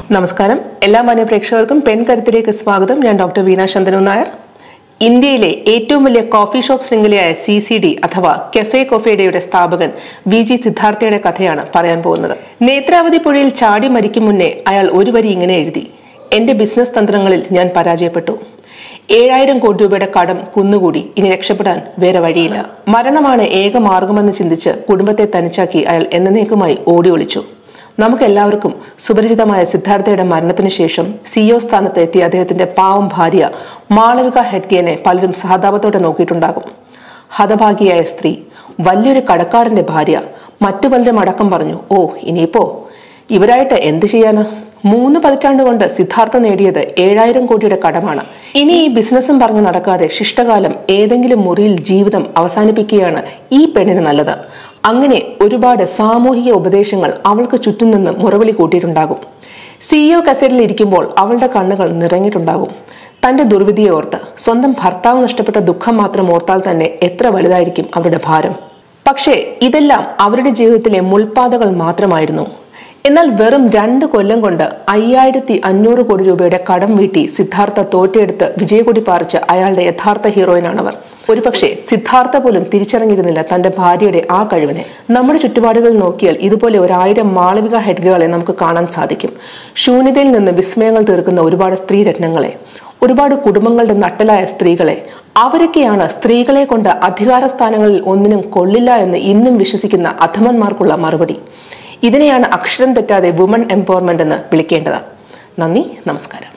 നമസ്കാരം എല്ലാ മാന്യ പ്രേക്ഷകർക്കും പെൺകരുത്തിലേക്ക് സ്വാഗതം ഞാൻ ഡോക്ടർ വീണ ശന്തനു നായർ ഇന്ത്യയിലെ ഏറ്റവും വലിയ കോഫി ഷോപ്പ് ശൃംഖലയായ സി സി ഡി അഥവാ കെഫെ കോഫേഡയുടെ സ്ഥാപകൻ വി ജി സിദ്ധാർത്ഥയുടെ കഥയാണ് പറയാൻ പോകുന്നത് നേത്രാവതി പുഴയിൽ ചാടി മരിക്കും മുന്നേ അയാൾ ഒരു വരി ഇങ്ങനെ എഴുതി എന്റെ ബിസിനസ് തന്ത്രങ്ങളിൽ ഞാൻ പരാജയപ്പെട്ടു ഏഴായിരം കോടി രൂപയുടെ കടം കുന്നുകൂടി ഇനി രക്ഷപ്പെടാൻ വേറെ വഴിയില്ല മരണമാണ് ഏക മാർഗമെന്ന് ചിന്തിച്ച് കുടുംബത്തെ തനിച്ചാക്കി അയാൾ എന്നേക്കുമായി ഓടി ഒളിച്ചു നമുക്കെല്ലാവർക്കും സുപരിചിതമായ സിദ്ധാർത്ഥയുടെ മരണത്തിന് ശേഷം സിഇഒ സ്ഥാനത്ത് എത്തിയ അദ്ദേഹത്തിന്റെ പാവം ഭാര്യ മാളവിക ഹെഡ്ഗേനെ പലരും സഹതാപത്തോടെ നോക്കിയിട്ടുണ്ടാകും ഹതഭാഗിയായ സ്ത്രീ വലിയൊരു കടക്കാരന്റെ ഭാര്യ മറ്റു പലരും അടക്കം പറഞ്ഞു ഓ ഇനിയിപ്പോ ഇവരായിട്ട് എന്ത് ചെയ്യാന് മൂന്ന് പതിറ്റാണ്ട് കൊണ്ട് സിദ്ധാർത്ഥ നേടിയത് ഏഴായിരം കോടിയുടെ കടമാണ് ഇനി ഈ ബിസിനസ്സും പറഞ്ഞു നടക്കാതെ ശിഷ്ടകാലം ഏതെങ്കിലും മുറിയിൽ ജീവിതം അവസാനിപ്പിക്കുകയാണ് ഈ പെണ്ണിന് നല്ലത് അങ്ങനെ ഒരുപാട് സാമൂഹിക ഉപദേശങ്ങൾ അവൾക്ക് ചുറ്റും നിന്ന് മുറവിളി കൂട്ടിയിട്ടുണ്ടാകും സിഇഒ കസേരയിൽ ഇരിക്കുമ്പോൾ അവളുടെ കണ്ണുകൾ നിറഞ്ഞിട്ടുണ്ടാകും തന്റെ ദുർവിധിയെ ഓർത്ത് സ്വന്തം ഭർത്താവ് നഷ്ടപ്പെട്ട ദുഃഖം മാത്രം ഓർത്താൽ തന്നെ എത്ര വലുതായിരിക്കും അവരുടെ ഭാരം പക്ഷേ ഇതെല്ലാം അവരുടെ ജീവിതത്തിലെ മുൾപാതകൾ മാത്രമായിരുന്നു എന്നാൽ വെറും രണ്ട് കൊല്ലം കൊണ്ട് അയ്യായിരത്തി അഞ്ഞൂറ് കോടി രൂപയുടെ കടം വീട്ടി സിദ്ധാർത്ഥ തോറ്റെടുത്ത് വിജയകൊടി പാറിച്ച അയാളുടെ യഥാർത്ഥ ഹീറോയിനാണവർ ഒരുപക്ഷെ സിദ്ധാർത്ഥ പോലും തിരിച്ചറിഞ്ഞിരുന്നില്ല തന്റെ ഭാര്യയുടെ ആ കഴിവിനെ നമ്മുടെ ചുറ്റുപാടുകളിൽ നോക്കിയാൽ ഇതുപോലെ ഒരായിരം മാളവിക ഹെഡ്ഗുകളെ നമുക്ക് കാണാൻ സാധിക്കും ശൂന്യതയിൽ നിന്ന് വിസ്മയങ്ങൾ തീർക്കുന്ന ഒരുപാട് സ്ത്രീരത്നങ്ങളെ ഒരുപാട് കുടുംബങ്ങളുടെ നട്ടലായ സ്ത്രീകളെ അവരൊക്കെയാണ് സ്ത്രീകളെ കൊണ്ട് അധികാര സ്ഥാനങ്ങളിൽ ഒന്നിനും കൊള്ളില്ല എന്ന് ഇന്നും വിശ്വസിക്കുന്ന അധമന്മാർക്കുള്ള മറുപടി ഇതിനെയാണ് അക്ഷരം തെറ്റാതെ വുമൺ എംപവർമെന്റ് എന്ന് വിളിക്കേണ്ടത് നന്ദി നമസ്കാരം